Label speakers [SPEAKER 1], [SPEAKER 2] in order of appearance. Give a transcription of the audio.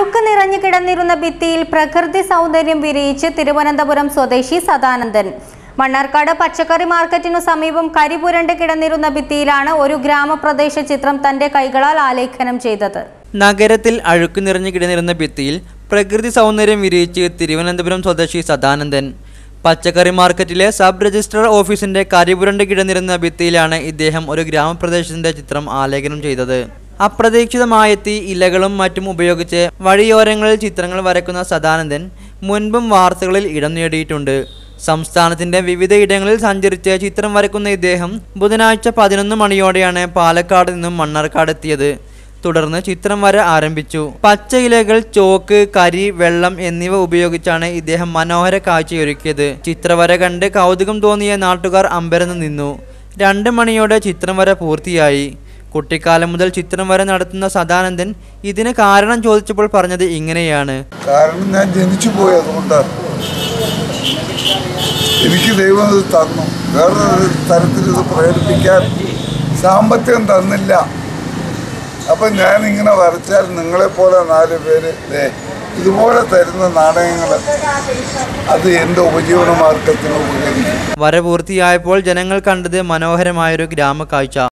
[SPEAKER 1] അഴുക്ക് നിറഞ്ഞു കിടന്നിരുന്ന ഭിത്തിയിൽ പ്രകൃതി സൗന്ദര്യം വിരിയിച്ച് തിരുവനന്തപുരം സ്വദേശി സദാനന്ദൻ മണ്ണാർക്കാട് പച്ചക്കറി മാർക്കറ്റിനു സമീപം കരിപുരണ്ട് കിടന്നിരുന്ന ഭിത്തിയിലാണ് ഒരു ഗ്രാമപ്രദേശ ചിത്രം തന്റെ കൈകളാൽ ആലേഖനം ചെയ്തത്
[SPEAKER 2] നഗരത്തിൽ അഴുക്ക് നിറഞ്ഞു കിടന്നിരുന്ന ഭിത്തിയിൽ പ്രകൃതി സൗന്ദര്യം വിരിയിച്ച് തിരുവനന്തപുരം സ്വദേശി സദാനന്ദൻ പച്ചക്കറി മാർക്കറ്റിലെ സബ് രജിസ്ട്രാർ ഓഫീസിന്റെ കരിപുരണ്ട് കിടന്നിരുന്ന ഭിത്തിയിലാണ് ഇദ്ദേഹം ഒരു ഗ്രാമപ്രദേശത്തിന്റെ ചിത്രം ആലേഖനം ചെയ്തത് അപ്രതീക്ഷിതമായെത്തി ഇലകളും മറ്റും ഉപയോഗിച്ച് വഴിയോരങ്ങളിൽ ചിത്രങ്ങൾ വരയ്ക്കുന്ന സദാനന്ദൻ മുൻപും വാർത്തകളിൽ ഇടം നേടിയിട്ടുണ്ട് സംസ്ഥാനത്തിന്റെ വിവിധ ഇടങ്ങളിൽ സഞ്ചരിച്ച് ചിത്രം വരയ്ക്കുന്ന ഇദ്ദേഹം ബുധനാഴ്ച പതിനൊന്ന് മണിയോടെയാണ് പാലക്കാട് നിന്നും മണ്ണാർക്കാട് എത്തിയത് തുടർന്ന് ചിത്രം വര ആരംഭിച്ചു പച്ച ഇലകൾ ചോക്ക് കരി വെള്ളം എന്നിവ ഉപയോഗിച്ചാണ് ഇദ്ദേഹം മനോഹര കാഴ്ചയൊരുക്കിയത് ചിത്രവര കണ്ട് കൗതുകം തോന്നിയ നാട്ടുകാർ അമ്പരന്ന് നിന്നു രണ്ട് മണിയോടെ ചിത്രം വര പൂർത്തിയായി കുട്ടിക്കാലം മുതൽ ചിത്രം വര നടത്തുന്ന സദാനന്ദൻ ഇതിന് കാരണം ചോദിച്ചപ്പോൾ പറഞ്ഞത് ഇങ്ങനെയാണ്
[SPEAKER 3] കാരണം ഞാൻ ജനിച്ചു പോയി അതുകൊണ്ടാണ് എനിക്ക് ദൈവം ഇത് തന്നു വേറൊരു തരത്തിൽ ഇത് പ്രകടിപ്പിക്കാൻ സാമ്പത്തികം തന്നില്ല അപ്പം ഞാൻ ഇങ്ങനെ വരച്ചാൽ നിങ്ങളെപ്പോലെ നാല് പേര് ദേ ഇതുപോലെ തരുന്ന നാണയങ്ങൾ അത് എൻ്റെ ഉപജീവന മാർഗത്തിന് ഉപകരിക്കും
[SPEAKER 2] വര പൂർത്തിയായപ്പോൾ ജനങ്ങൾ കണ്ടത് മനോഹരമായൊരു ഗ്രാമക്കാഴ്ച